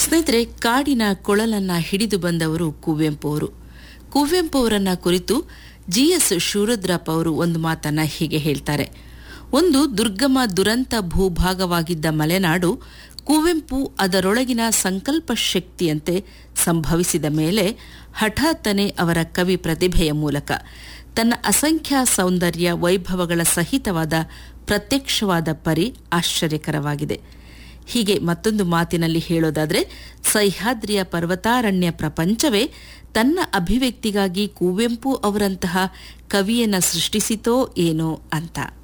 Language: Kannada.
ಸ್ನೇಹಿತರೆ ಕಾಡಿನ ಕೊಳಲನ್ನ ಹಿಡಿದು ಬಂದವರು ಕುವೆಂಪು ಅವರು ಕುವೆಂಪು ಅವರನ್ನ ಕುರಿತು ಜಿ ಎಸ್ ಶಿವರುದ್ರಪ್ಪ ಅವರು ಒಂದು ಮಾತನ್ನ ಹೀಗೆ ಹೇಳ್ತಾರೆ ಒಂದು ದುರ್ಗಮ ದುರಂತ ಭೂಭಾಗವಾಗಿದ್ದ ಮಲೆನಾಡು ಕುವೆಂಪು ಅದರೊಳಗಿನ ಸಂಕಲ್ಪ ಶಕ್ತಿಯಂತೆ ಸಂಭವಿಸಿದ ಮೇಲೆ ಹಠಾತ್ತನೆ ಅವರ ಕವಿ ಪ್ರತಿಭೆಯ ಮೂಲಕ ತನ್ನ ಅಸಂಖ್ಯ ಸೌಂದರ್ಯ ವೈಭವಗಳ ಸಹಿತವಾದ ಪ್ರತ್ಯಕ್ಷವಾದ ಪರಿ ಆಶ್ಚರ್ಯಕರವಾಗಿದೆ ಹೀಗೆ ಮತ್ತೊಂದು ಮಾತಿನಲ್ಲಿ ಹೇಳೋದಾದ್ರೆ ಸಹ್ಯಾದ್ರಿಯ ಪರ್ವತಾರಣ್ಯ ಪ್ರಪಂಚವೇ ತನ್ನ ಅಭಿವ್ಯಕ್ತಿಗಾಗಿ ಕುವೆಂಪು ಅವರಂತಹ ಕವಿಯನ್ನ ಸೃಷ್ಟಿಸಿತೋ ಏನೋ ಅಂತ